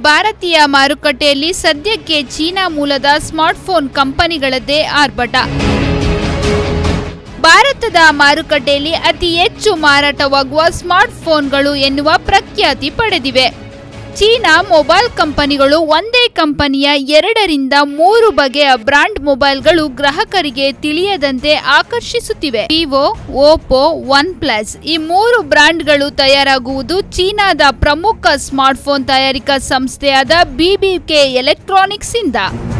ಭಾರತೀಯ ಮಾರುಕಟ್ಟೆಯಲ್ಲಿ ಸದ್ಯಕ್ಕೆ ಚೀನಾ ಮೂಲದ ಸ್ಮಾರ್ಟ್ಫೋನ್ ಕಂಪನಿಗಳದ್ದೇ ಆರ್ಭಟ ಭಾರತದ ಮಾರುಕಟ್ಟೆಯಲ್ಲಿ ಅತಿ ಹೆಚ್ಚು ಮಾರಾಟವಾಗುವ ಸ್ಮಾರ್ಟ್ಫೋನ್ಗಳು ಎನ್ನುವ ಪ್ರಖ್ಯಾತಿ ಪಡೆದಿವೆ ಚೀನಾ ಮೊಬೈಲ್ ಕಂಪನಿಗಳು ಒಂದೇ ಕಂಪನಿಯ ಎರಡರಿಂದ ಮೂರು ಬಗೆಯ ಬ್ರಾಂಡ್ ಮೊಬೈಲ್ಗಳು ಗ್ರಾಹಕರಿಗೆ ತಿಳಿಯದಂತೆ ಆಕರ್ಷಿಸುತ್ತಿವೆ ವಿವೋ ಓಪೋ ಒನ್ ಪ್ಲಸ್ ಈ ಮೂರು ಬ್ರಾಂಡ್ಗಳು ತಯಾರಾಗುವುದು ಚೀನಾದ ಪ್ರಮುಖ ಸ್ಮಾರ್ಟ್ಫೋನ್ ತಯಾರಿಕಾ ಸಂಸ್ಥೆಯಾದ ಬಿಬಿಕೆ ಎಲೆಕ್ಟ್ರಾನಿಕ್ಸ್ ಇಂದ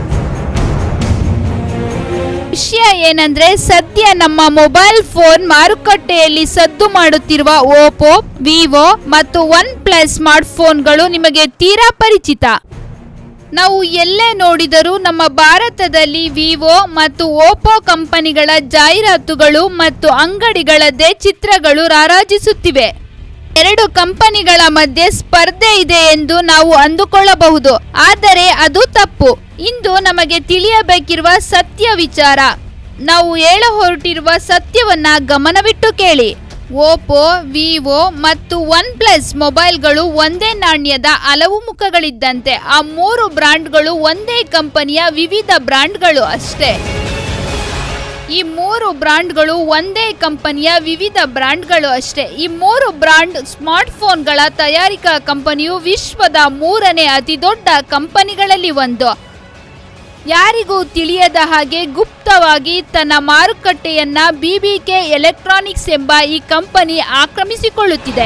ವಿಷಯ ಏನಂದ್ರೆ ಸದ್ಯ ನಮ್ಮ ಮೊಬೈಲ್ ಫೋನ್ ಮಾರುಕಟ್ಟೆಯಲ್ಲಿ ಸದ್ದು ಮಾಡುತ್ತಿರುವ ಓಪೋ ವಿವೋ ಮತ್ತು ಒನ್ ಪ್ಲಸ್ ಸ್ಮಾರ್ಟ್ಫೋನ್ಗಳು ನಿಮಗೆ ತೀರಾ ಪರಿಚಿತ ನಾವು ಎಲ್ಲೇ ನೋಡಿದರೂ ನಮ್ಮ ಭಾರತದಲ್ಲಿ ವಿವೋ ಮತ್ತು ಓಪೋ ಕಂಪನಿಗಳ ಜಾಹೀರಾತುಗಳು ಮತ್ತು ಅಂಗಡಿಗಳದ್ದೇ ಚಿತ್ರಗಳು ರಾರಾಜಿಸುತ್ತಿವೆ ಎರಡು ಕಂಪನಿಗಳ ಮಧ್ಯೆ ಸ್ಪರ್ಧೆ ಇದೆ ಎಂದು ನಾವು ಅಂದುಕೊಳ್ಳಬಹುದು ಆದರೆ ಅದು ತಪ್ಪು ಇಂದು ನಮಗೆ ತಿಳಿಯಬೇಕಿರುವ ಸತ್ಯ ವಿಚಾರ ನಾವು ಹೇಳ ಹೊರಟಿರುವ ಸತ್ಯವನ್ನ ಗಮನವಿಟ್ಟು ಕೇಳಿ ಓಪೋ ವಿವೋ ಮತ್ತು ಒನ್ ಪ್ಲಸ್ ಮೊಬೈಲ್ಗಳು ಒಂದೇ ನಾಣ್ಯದ ಹಲವು ಮುಖಗಳಿದ್ದಂತೆ ಆ ಮೂರು ಬ್ರಾಂಡ್ಗಳು ಒಂದೇ ಕಂಪನಿಯ ವಿವಿಧ ಬ್ರಾಂಡ್ಗಳು ಅಷ್ಟೇ ಈ ಮೂರು ಬ್ರಾಂಡ್ಗಳು ಒಂದೇ ಕಂಪನಿಯ ವಿವಿಧ ಬ್ರಾಂಡ್ಗಳು ಅಷ್ಟೇ ಈ ಮೂರು ಬ್ರಾಂಡ್ ಸ್ಮಾರ್ಟ್ಫೋನ್ಗಳ ತಯಾರಿಕಾ ಕಂಪನಿಯು ವಿಶ್ವದ ಮೂರನೇ ಅತಿ ದೊಡ್ಡ ಕಂಪನಿಗಳಲ್ಲಿ ಒಂದು ಯಾರಿಗೂ ತಿಳಿಯದ ಹಾಗೆ ಗುಪ್ತವಾಗಿ ತನ್ನ ಮಾರುಕಟ್ಟೆಯನ್ನ ಬಿಬಿಕೆ ಎಲೆಕ್ಟ್ರಾನಿಕ್ಸ್ ಎಂಬ ಈ ಕಂಪನಿ ಆಕ್ರಮಿಸಿಕೊಳ್ಳುತ್ತಿದೆ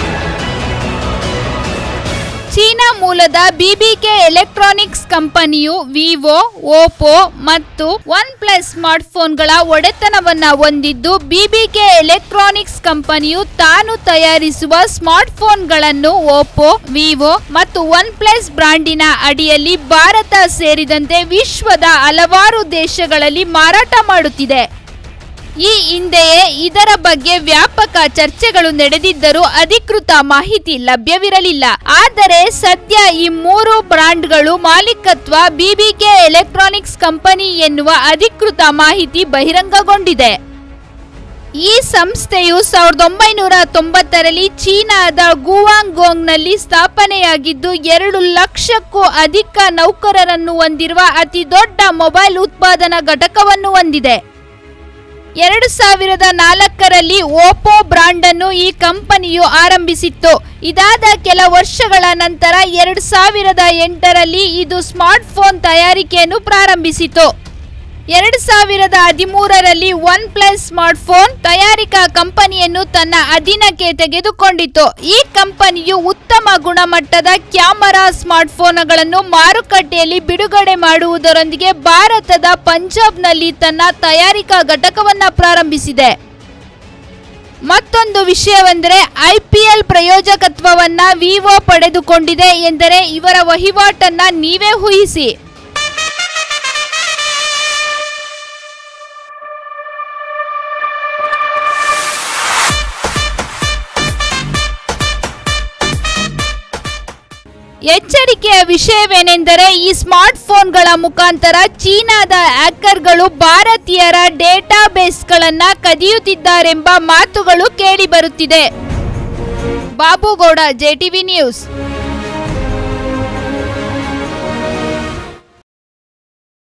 ಚೀನಾ ಮೂಲದ ಬಿಬಿಕೆ ಎಲೆಕ್ಟ್ರಾನಿಕ್ಸ್ ಕಂಪನಿಯು ವಿವೋ ಓಪೋ ಮತ್ತು ಒನ್ ಪ್ಲಸ್ ಸ್ಮಾರ್ಟ್ಫೋನ್ಗಳ ಒಡೆತನವನ್ನ ಹೊಂದಿದ್ದು ಬಿಬಿಕೆ ಎಲೆಕ್ಟ್ರಾನಿಕ್ಸ್ ಕಂಪನಿಯು ತಾನು ತಯಾರಿಸುವ ಸ್ಮಾರ್ಟ್ಫೋನ್ಗಳನ್ನು ಓಪೋ ವಿವೋ ಮತ್ತು ಒನ್ ಪ್ಲಸ್ ಬ್ರಾಂಡಿನ ಅಡಿಯಲ್ಲಿ ಭಾರತ ಸೇರಿದಂತೆ ವಿಶ್ವದ ಹಲವಾರು ದೇಶಗಳಲ್ಲಿ ಮಾರಾಟ ಮಾಡುತ್ತಿದೆ ಈ ಹಿಂದೆಯೇ ಇದರ ಬಗ್ಗೆ ವ್ಯಾಪಕ ಚರ್ಚೆಗಳು ನಡೆದಿದ್ದರೂ ಅಧಿಕೃತ ಮಾಹಿತಿ ಲಭ್ಯವಿರಲಿಲ್ಲ ಆದರೆ ಸದ್ಯ ಈ ಮೂರು ಬ್ರಾಂಡ್ಗಳು ಮಾಲೀಕತ್ವ ಬಿಬಿಕೆ ಎಲೆಕ್ಟ್ರಾನಿಕ್ಸ್ ಕಂಪನಿ ಎನ್ನುವ ಅಧಿಕೃತ ಮಾಹಿತಿ ಬಹಿರಂಗಗೊಂಡಿದೆ ಈ ಸಂಸ್ಥೆಯು ಸಾವಿರದ ಒಂಬೈನೂರ ತೊಂಬತ್ತರಲ್ಲಿ ಚೀನಾದ ಗುವಾಂಗ್ಗೋಂಗ್ನಲ್ಲಿ ಸ್ಥಾಪನೆಯಾಗಿದ್ದು ಎರಡು ಲಕ್ಷಕ್ಕೂ ಅಧಿಕ ನೌಕರರನ್ನು ಹೊಂದಿರುವ ಅತಿ ದೊಡ್ಡ ಮೊಬೈಲ್ ಉತ್ಪಾದನಾ ಘಟಕವನ್ನು ಹೊಂದಿದೆ ಎರಡು ಸಾವಿರದ ನಾಲ್ಕರಲ್ಲಿ ಓಪೋ ಬ್ರಾಂಡ್ ಅನ್ನು ಈ ಕಂಪನಿಯು ಆರಂಭಿಸಿತ್ತು ಇದಾದ ಕೆಲ ವರ್ಷಗಳ ನಂತರ ಎರಡು ಸಾವಿರದ ಎಂಟರಲ್ಲಿ ಇದು ಸ್ಮಾರ್ಟ್ಫೋನ್ ತಯಾರಿಕೆಯನ್ನು ಪ್ರಾರಂಭಿಸಿತು ಎರಡು ಸಾವಿರದ ಹದಿಮೂರರಲ್ಲಿ ಒನ್ ಪ್ಲಸ್ ಸ್ಮಾರ್ಟ್ಫೋನ್ ತಯಾರಿಕಾ ಕಂಪನಿಯನ್ನು ತನ್ನ ಅಧೀನಕ್ಕೆ ತೆಗೆದುಕೊಂಡಿತು ಈ ಕಂಪನಿಯು ಉತ್ತಮ ಗುಣಮಟ್ಟದ ಕ್ಯಾಮರಾ ಸ್ಮಾರ್ಟ್ಫೋನ್ಗಳನ್ನು ಮಾರುಕಟ್ಟೆಯಲ್ಲಿ ಬಿಡುಗಡೆ ಮಾಡುವುದರೊಂದಿಗೆ ಭಾರತದ ಪಂಜಾಬ್ನಲ್ಲಿ ತನ್ನ ತಯಾರಿಕಾ ಘಟಕವನ್ನ ಪ್ರಾರಂಭಿಸಿದೆ ಮತ್ತೊಂದು ವಿಷಯವೆಂದರೆ ಐಪಿಎಲ್ ಪ್ರಯೋಜಕತ್ವವನ್ನ ವಿವೋ ಪಡೆದುಕೊಂಡಿದೆ ಎಂದರೆ ಇವರ ವಹಿವಾಟನ್ನ ನೀವೇ ಊಹಿಸಿ ಎಚ್ಚರಿಕೆಯ ವಿಷಯವೇನೆಂದರೆ ಈ ಸ್ಮಾರ್ಟ್ಫೋನ್ಗಳ ಮುಖಾಂತರ ಚೀನಾದ ಹ್ಯಾಕರ್ಗಳು ಭಾರತೀಯರ ಡೇಟಾಬೇಸ್ಗಳನ್ನ ಕದಿಯುತ್ತಿದ್ದಾರೆಂಬ ಮಾತುಗಳು ಕೇಳಿಬರುತ್ತಿದೆ ಬಾಬುಗೌಡ ಜೆಟಿವಿ ನ್ಯೂಸ್